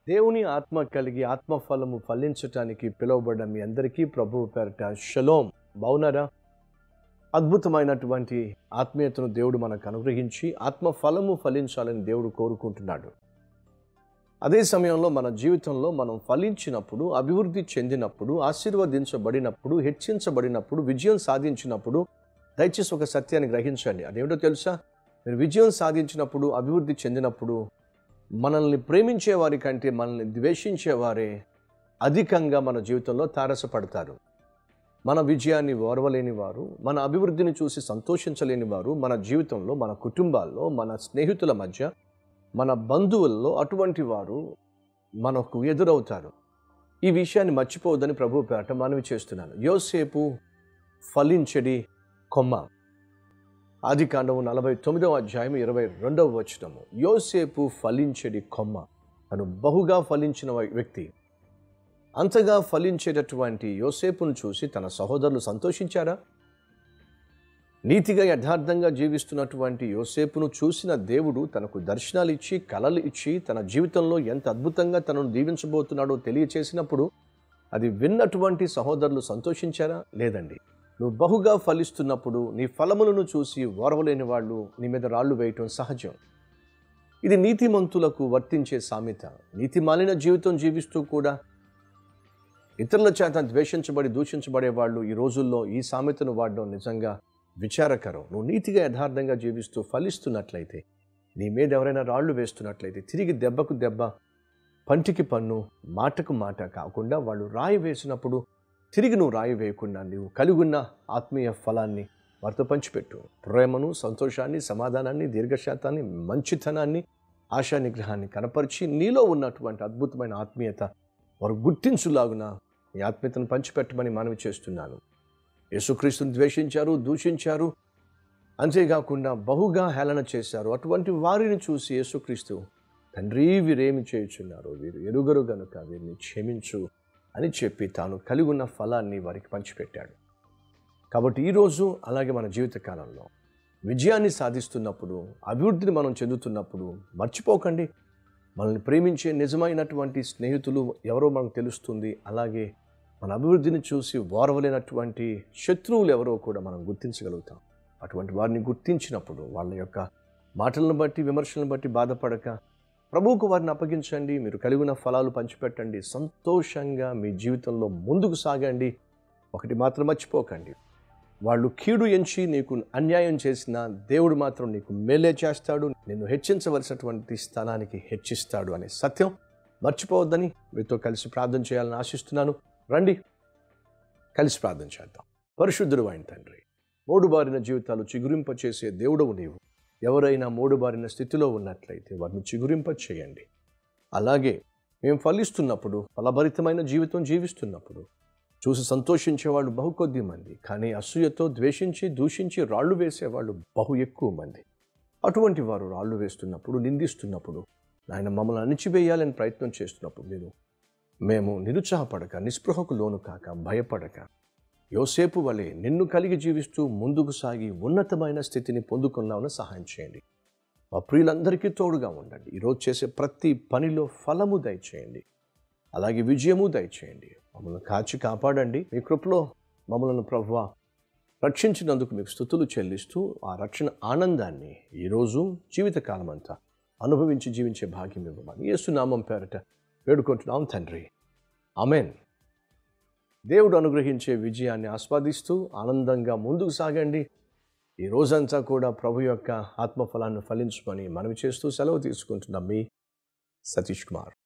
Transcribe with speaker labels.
Speaker 1: దేవుని ఆత్మ కలిగి ఆత్మ ఫలము ఫలించటానికి పిలువబడ్డ మీ అందరికీ ప్రభువు పేరట షలోం బావున్నారా అద్భుతమైనటువంటి ఆత్మీయతను దేవుడు మనకు అనుగ్రహించి ఆత్మ ఫలము ఫలించాలని దేవుడు కోరుకుంటున్నాడు అదే సమయంలో మన జీవితంలో మనం ఫలించినప్పుడు అభివృద్ధి చెందినప్పుడు ఆశీర్వదించబడినప్పుడు హెచ్చించబడినప్పుడు విజయం సాధించినప్పుడు దయచేసి ఒక సత్యాన్ని గ్రహించండి అదేమిటో తెలుసా మీరు విజయం సాధించినప్పుడు అభివృద్ధి చెందినప్పుడు మనల్ని ప్రేమించే వారి కంటే మనల్ని ద్వేషించేవారే అధికంగా మన జీవితంలో తారసపడతారు మన విజయాన్ని ఓర్వలేని వారు మన అభివృద్ధిని చూసి సంతోషించలేని వారు మన జీవితంలో మన కుటుంబాల్లో మన స్నేహితుల మధ్య మన బంధువుల్లో అటువంటి వారు మనకు ఎదురవుతారు ఈ విషయాన్ని మర్చిపోవద్దని ప్రభు పేట మనవి చేస్తున్నాను యోసేపు ఫలించడి కొమ్మ ఆది కాండము నలభై తొమ్మిదవ అధ్యాయం ఇరవై రెండవ వచనము యోసేపు ఫలించడి కొమ్మ తను బహుగా ఫలించిన వ్యక్తి అంతగా ఫలించేటటువంటి యోసేపును చూసి తన సహోదరులు సంతోషించారా నీతిగా యథార్థంగా జీవిస్తున్నటువంటి యోసేపును చూసిన దేవుడు తనకు దర్శనాలు ఇచ్చి కలలు ఇచ్చి తన జీవితంలో ఎంత అద్భుతంగా తనను దీవించబోతున్నాడో తెలియచేసినప్పుడు అది విన్నటువంటి సహోదరులు సంతోషించారా లేదండి నువ్వు బహుగా ఫలిస్తున్నప్పుడు నీ ఫలములను చూసి ఓర్వలేని వాళ్ళు నీ మీద రాళ్ళు వేయటం సహజం ఇది నీతిమంతులకు వర్తించే సామెత నీతి మాలిన జీవితం జీవిస్తూ కూడా ఇతరుల చేత ద్వేషించబడి దూషించబడే వాళ్ళు ఈ రోజుల్లో ఈ సామెతను వాడడం నిజంగా విచారకరం నువ్వు నీతిగా యథార్థంగా జీవిస్తూ ఫలిస్తున్నట్లయితే నీ మీద ఎవరైనా రాళ్ళు వేస్తున్నట్లయితే తిరిగి దెబ్బకు దెబ్బ పంటికి పన్ను మాటకు మాట కాకుండా వాళ్ళు రాయి వేసినప్పుడు తిరిగి నువ్వు రాయి వేయకుండా నువ్వు కలిగున్న ఆత్మీయ ఫలాన్ని వారితో పంచిపెట్టు ప్రేమను సంతోషాన్ని సమాధానాన్ని దీర్ఘశాతాన్ని మంచితనాన్ని ఆశా నిగ్రహాన్ని కనపరిచి నీలో ఉన్నటువంటి అద్భుతమైన ఆత్మీయత వారు గుర్తించులాగున ఈ ఆత్మీయతను పంచిపెట్టమని మనవి చేస్తున్నాను యేసుక్రీస్తుని ద్వేషించారు దూషించారు అంతేకాకుండా బహుగా హేళన చేశారు అటువంటి వారిని చూసి యేసుక్రీస్తు తండ్రి వీరేమి చేయుచున్నారు వీరు ఎరుగరు గనుక వీరిని క్షమించు అని చెప్పి తాను కలిగి ఉన్న ఫలాన్ని వారికి పంచిపెట్టాడు కాబట్టి ఈరోజు అలాగే మన జీవితకాలంలో విజయాన్ని సాధిస్తున్నప్పుడు అభివృద్ధిని మనం చెందుతున్నప్పుడు మర్చిపోకండి మనల్ని ప్రేమించే నిజమైనటువంటి స్నేహితులు ఎవరో మనకు తెలుస్తుంది అలాగే మన అభివృద్ధిని చూసి ఓర్వలేనటువంటి శత్రువులు ఎవరో కూడా మనం గుర్తించగలుగుతాం అటువంటి వారిని గుర్తించినప్పుడు వాళ్ళ యొక్క మాటలను బట్టి విమర్శలను బట్టి బాధపడక ప్రభువుకు వారిని అప్పగించండి మీరు కలిగిన ఫలాలు పంచిపెట్టండి సంతోషంగా మీ జీవితంలో ముందుకు సాగండి ఒకటి మాత్రం మర్చిపోకండి వాళ్ళు కీడు ఎంచి నీకు అన్యాయం చేసిన దేవుడు మాత్రం నీకు మేలే చేస్తాడు నిన్ను హెచ్చించవలసినటువంటి స్థానానికి హెచ్చిస్తాడు అనే సత్యం మర్చిపోవద్దని మీతో కలిసి ప్రార్థన చేయాలని ఆశిస్తున్నాను రండి కలిసి ప్రార్థన చేద్దాం పరిశుద్ధుడు అయిన తండ్రి మూడుబారిన జీవితాలు చిగురింప చేసే దేవుడవు నీవు ఎవరైనా మూడుబారిన స్థితిలో ఉన్నట్లయితే వారిని చిగురింప చేయండి అలాగే మేము ఫలిస్తున్నప్పుడు ఫలభరితమైన జీవితం జీవిస్తున్నప్పుడు చూసి సంతోషించేవాళ్ళు బహు కొద్ది మంది కానీ అసూయతో ద్వేషించి దూషించి రాళ్ళు వేసేవాళ్ళు బహు ఎక్కువ మంది అటువంటి వారు రాళ్ళు వేస్తున్నప్పుడు నిందిస్తున్నప్పుడు ఆయన మమ్మల్ని అణిచివేయాలని ప్రయత్నం చేస్తున్నప్పుడు మీరు మేము నిరుత్సాహపడక నిస్పృహకు లోను కాక భయపడక యోసేపు వలె నిన్ను కలిగి జీవిస్తూ ముందుకు సాగి ఉన్నతమైన స్థితిని పొందుకున్నామని సహాయం చేయండి మా ప్రియులందరికీ తోడుగా ఉండండి ఈరోజు చేసే ప్రతి పనిలో ఫలము దయచేయండి అలాగే విజయము దయచేయండి మమ్మల్ని కాచి కాపాడండి మీ కృపలో మమ్మల్ని ప్రభువ రక్షించినందుకు మీకు స్థుతులు చెల్లిస్తూ ఆ రక్షణ ఆనందాన్ని ఈరోజు జీవితకాలం అంతా అనుభవించి జీవించే భాగ్యం ఇవ్వమని యేసునామం పేరట వేడుకుంటున్నాం తండ్రి అమెన్ దేవుడు అనుగ్రహించే విజయాన్ని ఆస్వాదిస్తూ ఆనందంగా ముందుకు సాగండి ఈ రోజంతా కూడా ప్రభు యొక్క ఆత్మఫలాన్ని ఫలించమని మనవి చేస్తూ సెలవు తీసుకుంటున్నాం మీ సతీష్ కుమార్